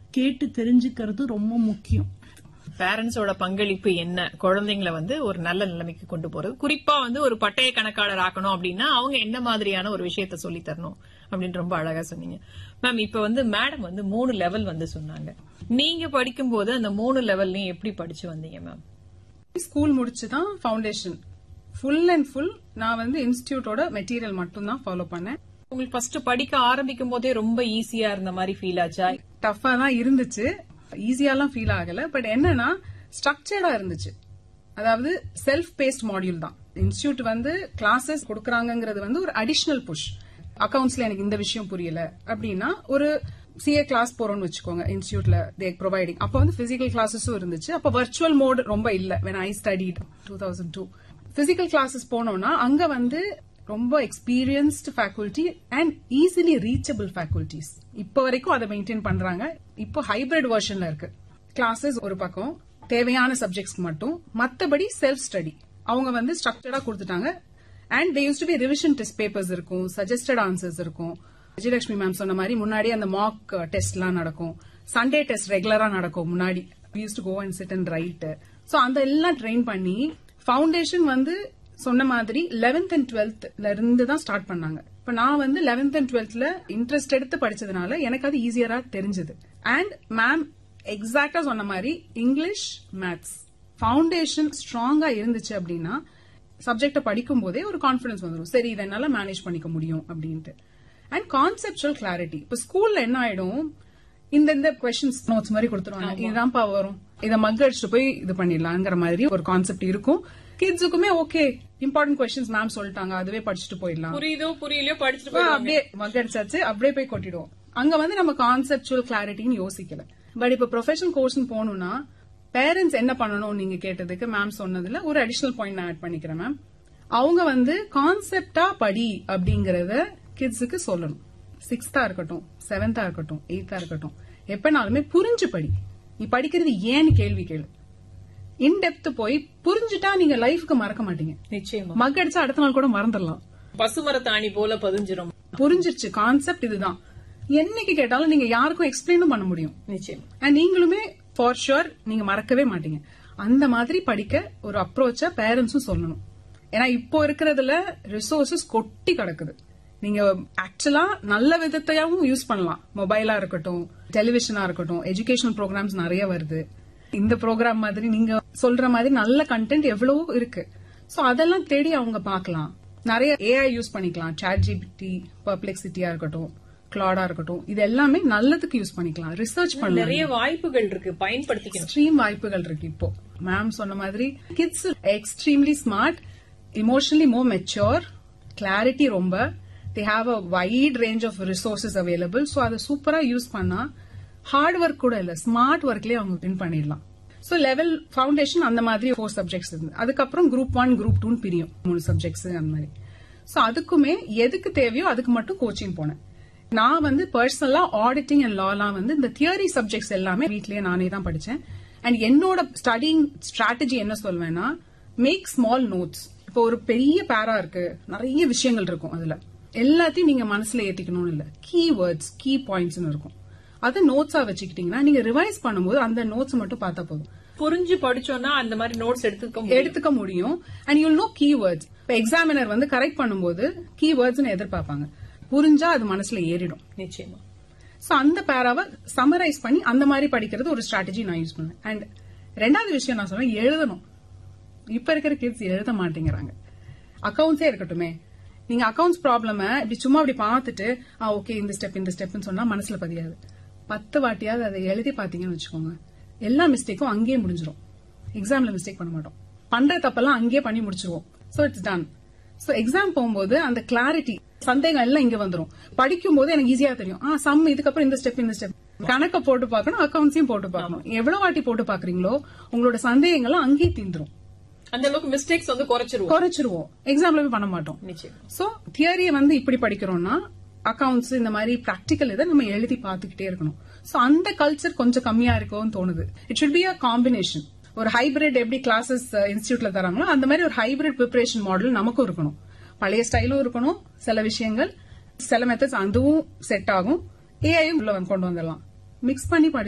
கேட்டு தெரிஞ்சுக்கிறது ரொம்ப முக்கியம் பேரண்ட்ஸோட பங்களிப்பு என்ன குழந்தைங்களை வந்து ஒரு நல்ல நிலைமைக்கு கொண்டு போறது குறிப்பா வந்து ஒரு பட்டய கணக்காளர் ஆக்கணும் அப்படின்னா அவங்க என்ன மாதிரியான ஒரு விஷயத்த சொல்லி தரணும் அப்படின்னு ரொம்ப அழகா சொன்னீங்க மேம் இப்ப வந்து மேடம் வந்து மூணு லெவல் வந்து சொன்னாங்க நீங்க படிக்கும் போது அந்த மூணு லெவல்லையும் எப்படி படிச்சு வந்தீங்க மேம் ஸ்கூல் முடிச்சு தான் ஃபவுண்டேஷன் ஃபுல் அண்ட் ஃபுல் நான் வந்து இன்ஸ்டிடியூட்டோட மெட்டீரியல் மட்டும் தான் ஃபாலோ பண்ணேன் உங்களுக்கு ஃபர்ஸ்ட் படிக்க ஆரம்பிக்கும் போதே ரொம்ப ஈஸியா இருந்த மாதிரி ஃபீல் ஆச்சா டஃபா தான் இருந்துச்சு ஈஸியாலாம் ஃபீல் ஆகல பட் என்னன்னா ஸ்ட்ரக்சர்டா இருந்துச்சு அதாவது செல்ஃப் பேஸ்ட் மாடியூல் தான் இன்ஸ்டியூட் வந்து கிளாஸஸ் கொடுக்கறாங்கிறது வந்து ஒரு அடிஷனல் புஷ் அக்கவுண்ட்ஸ்ல எனக்கு இந்த விஷயம் புரியல அப்படின்னா ஒரு சிஏ கிளாஸ் போறோம்னு வச்சுக்கோங்க இன்ஸ்டியூட்ல தே ப்ரொவைடிங் அப்ப வந்து பிசிக்கல் கிளாஸஸும் இருந்துச்சு அப்ப வர்ச்சுவல் மோட் ரொம்ப இல்ல when I studied two thousand two physical classes போனோம்னா அங்க வந்து ரொம்ப experienced faculty and easily reachable faculties இப்போ வரைக்கும் அதை மெயின்டைன் பண்றாங்க இப்போ ஹைபிரிட் வெர்ஷன்ல இருக்கு கிளாஸஸ் ஒரு பக்கம் தேவையான சப்ஜெக்ட்ஸ் மட்டும் மத்தபடி செல்ஃப் ஸ்டடி அவங்க வந்து ஸ்ட்ரக்சர்டா கொடுத்துட்டாங்க and they used to be revision test papers இருக்கும் சஜஸ்டட் ஆன்சர்ஸ் இருக்கும் விஜயலட்சுமி மேம் சொன்ன மாதிரி முன்னாடி அந்த மாக் டெஸ்ட்லாம் நடக்கும் சண்டே டெஸ்ட் ரெகுலரா நடக்கும் முன்னாடி used to go and sit and write so அந்த எல்லாம் ட்ரெயின் பண்ணி ஃபவுண்டேஷன் வந்து சொன்ன மாதிரி லெவன்த் அண்ட் டுவெல்த்ல இருந்து தான் ஸ்டார்ட் பண்ணாங்க இப்ப நான் வந்து லெவன்த் அண்ட் டுவெல்த்ல இன்ட்ரெஸ்ட் எடுத்து படிச்சதுனால எனக்கு அது ஈஸியரா தெரிஞ்சது அண்ட் மேம் எக்ஸாக்டா சொன்ன மாதிரி இங்கிலீஷ் மேத்ஸ் ஃபவுண்டேஷன் ஸ்ட்ராங்கா இருந்துச்சு அப்படின்னா சப்ஜெக்ட படிக்கும் போதே ஒரு கான்பிடன்ஸ் வந்துடும் சரி இதை என்னால மேனேஜ் பண்ணிக்க முடியும் அப்படின்ட்டு அண்ட் கான்செப்டுவல் கிளாரிட்டி இப்ப ஸ்கூல்ல என்ன ஆயிடும் இந்த இந்த கொஸ்டின்ஸ் நோட்ஸ் மாதிரி கொடுத்துருவாங்க இதுதான்ப்பா வரும் இதை மக் அடிச்சுட்டு போய் இது பண்ணிடலாங்கிற மாதிரி ஒரு கான்செப்ட் இருக்கும் கிட்ஸுக்குமே ஓகே இம்பார்ட்டன்ட் கொஸ்டின்ஸ் மேம் சொல்லிட்டாங்க அதுவே படிச்சுட்டு போயிடலாம் புரியுதோ புரியலையோ படிச்சுட்டு ஆ, போயிடுவாங்க. அப்படியே மக் அடிச்சாச்சு அப்படியே போய் கொட்டிடுவோம் அங்க வந்து நம்ம கான்செப்டுவல் கிளாரிட்டின்னு யோசிக்கல பட் இப்ப ப்ரொஃபஷனல் கோர்ஸ் போகணும்னா பேரண்ட்ஸ் என்ன பண்ணணும் நீங்க கேட்டதுக்கு மேம் சொன்னதுல ஒரு அடிஷனல் பாயிண்ட் நான் ஆட் பண்ணிக்கிறேன் மேம் அவங்க வந்து கான்செப்டா படி அப்படிங்கறத கிட்ஸுக்கு சொல்லணும் சிக்ஸ்த்தா இருக்கட்டும் செவன்த்தா இருக்கட்டும் எயித்தா இருக்கட்டும் எப்பனாலுமே புரிஞ்சு படி நீ படிக்கிறது ஏன்னு கேள்வி கேளு இன்டெப்த் போய் புரிஞ்சுட்டா நீங்க லைஃப்க்கு மறக்க மாட்டீங்க நிச்சயமா மக் அடிச்சா அடுத்த நாள் கூட மறந்துடலாம் பசுமரத்தாணி போல பதிஞ்சிரும் புரிஞ்சிருச்சு கான்செப்ட் இதுதான் என்னைக்கு கேட்டாலும் நீங்க யாருக்கும் எக்ஸ்பிளைனும் பண்ண முடியும் நிச்சயமா அண்ட் நீங்களுமே ஃபார் ஷுர் நீங்க மறக்கவே மாட்டீங்க அந்த மாதிரி படிக்க ஒரு அப்ரோச்ச பேரண்ட்ஸும் சொல்லணும் ஏன்னா இப்போ இருக்கிறதுல ரிசோர்சஸ் கொட்டி கிடக்குது நீங்க ஆக்சுவலா நல்ல விதத்தையாவும் யூஸ் பண்ணலாம் மொபைலா இருக்கட்டும் டெலிவிஷனா இருக்கட்டும் எஜுகேஷனல் ப்ரோக்ராம்ஸ் நிறைய வருது இந்த ப்ரோக்ராம் மாதிரி நீங்க சொல்ற மாதிரி நல்ல கண்டென்ட் எவ்வளவோ இருக்கு சோ அதெல்லாம் தேடி அவங்க பார்க்கலாம் நிறைய ஏஐ யூஸ் பண்ணிக்கலாம் சாட் ஜிபிடி பர்ப்ளெக்சிட்டியா இருக்கட்டும் கிளாடா இருக்கட்டும் இது எல்லாமே நல்லதுக்கு யூஸ் பண்ணிக்கலாம் ரிசர்ச் பண்ணலாம் நிறைய வாய்ப்புகள் இருக்கு பயன்படுத்திக்கணும் எக்ஸ்ட்ரீம் வாய்ப்புகள் இருக்கு இப்போ மேம் சொன்ன மாதிரி kids extremely smart emotionally more mature clarity ரொம்ப they have a wide range of resources available so அதை சூப்பரா யூஸ் பண்ணா ஹார்ட் ஒர்க் கூட இல்ல ஸ்மார்ட் ஒர்க்லயே அவங்க வின் பண்ணிடலாம் ஸோ லெவல் ஃபவுண்டேஷன் அந்த மாதிரி ஃபோர் சப்ஜெக்ட்ஸ் இருந்து அதுக்கப்புறம் குரூப் ஒன் குரூப் டூன்னு பிரியும் மூணு சப்ஜெக்ட்ஸ் அந்த மாதிரி ஸோ அதுக்குமே எதுக்கு தேவையோ அதுக்கு மட்டும் கோச்சிங் போனேன் நான் வந்து பர்சனலா ஆடிட்டிங் அண்ட் லாலாம் வந்து இந்த தியரி சப்ஜெக்ட்ஸ் எல்லாமே வீட்லயே நானே தான் படிச்சேன் அண்ட் என்னோட ஸ்டடிங் ஸ்ட்ராட்டஜி என்ன சொல்வேன்னா மேக் ஸ்மால் நோட்ஸ் இப்போ ஒரு பெரிய பேரா இருக்கு நிறைய விஷயங்கள் இருக்கும் அதுல எல்லாத்தையும் நீங்க மனசுல ஏத்திக்கணும்னு இல்ல கீ வேர்ட்ஸ் கீ பாயிண்ட்ஸ் இருக்கும் அதை நோட்ஸா வச்சுக்கிட்டீங்கன்னா நீங்க ரிவைஸ் பண்ணும்போது அந்த நோட்ஸ் மட்டும் பார்த்தா போதும் புரிஞ்சு படிச்சோம்னா அந்த மாதிரி நோட்ஸ் எடுத்துக்க முடியும். எடுத்துக்க முடியும் அண்ட் யூல் நோ கீவேர்ட்ஸ் இப்ப எக்ஸாமினர் வந்து கரெக்ட் பண்ணும்போது கீவேர்ட்ஸ் எதிர்பார்ப்பாங்க புரிஞ்சா அது மனசுல ஏறிடும் நிச்சயமா சோ அந்த பேராவை சமரைஸ் பண்ணி அந்த மாதிரி படிக்கிறது ஒரு ஸ்ட்ராட்டஜி நான் யூஸ் பண்ணுவேன் அண்ட் ரெண்டாவது விஷயம் நான் சொல்றேன் எழுதணும் இப்ப இருக்கிற கிட்ஸ் எழுத மாட்டேங்கிறாங்க அக்கவுண்ட்ஸே இருக்கட்டுமே நீங்க அக்கவுண்ட்ஸ் ப்ராப்ளம இப்படி சும்மா அப்படி பார்த்துட்டு ஆ ஓகே இந்த ஸ்டெப் இந்த ஸ்டெப்னு சொன்னா மனசுல பதியாது பத்து வாட்டியாவது அதை எழுதி பாத்தீங்கன்னு வச்சுக்கோங்க எல்லா மிஸ்டேக்கும் அங்கேயே முடிஞ்சிரும் எக்ஸாம்ல மிஸ்டேக் பண்ண மாட்டோம் பண்ற தப்பெல்லாம் அங்கேயே பண்ணி முடிச்சிருவோம் so it's done so exam போகும்போது அந்த கிளாரிட்டி சந்தேகம் எல்லாம் இங்க வந்துரும் படிக்கும் போது எனக்கு ஈஸியா தெரியும் ஆ சம் இதுக்கப்புறம் இந்த ஸ்டெப் இந்த ஸ்டெப் கணக்க போட்டு பார்க்கணும் அக்கவுண்ட்ஸையும் போட்டு பார்க்கணும் எவ்வளவு வாட்டி போட்டு பாக்குறீங்களோ உங்களோட சந்தேகங்கள்லாம் அங்கேயே தீந்துரும் அந்த அளவுக்கு மிஸ்டேக்ஸ் வந்து குறைச்சிருவோம் குறைச்சிருவோம் எக்ஸாம்ல போய் பண்ண மாட்டோம் நிச்சயமா சோ தியரியை வந்து இப்படி படிக்கிறோம்னா அக்கவுண்ட்ஸ் இந்த மாதிரி பிராக்டிக்கல் இதை நம்ம எழுதி பார்த்துக்கிட்டே இருக்கணும் சோ அந்த கல்ச்சர் கொஞ்சம் கம்மியா இருக்கும்னு தோணுது it should be a combination ஒரு ஹைபிரிட் எப்படி கிளாஸஸ் இன்ஸ்டியூட்ல தராங்களோ அந்த மாதிரி ஒரு ஹைபிரிட் ப்ரிப்பரேஷன் மாடல் நமக்கும் இருக்கணும் பழைய ஸ்டைலும் இருக்கணும் சில விஷயங்கள் சில மெத்தட்ஸ் அதுவும் செட் ஆகும் ஏஐயும் உள்ள வந்து கொண்டு வந்துடலாம் மிக்ஸ் பண்ணி படி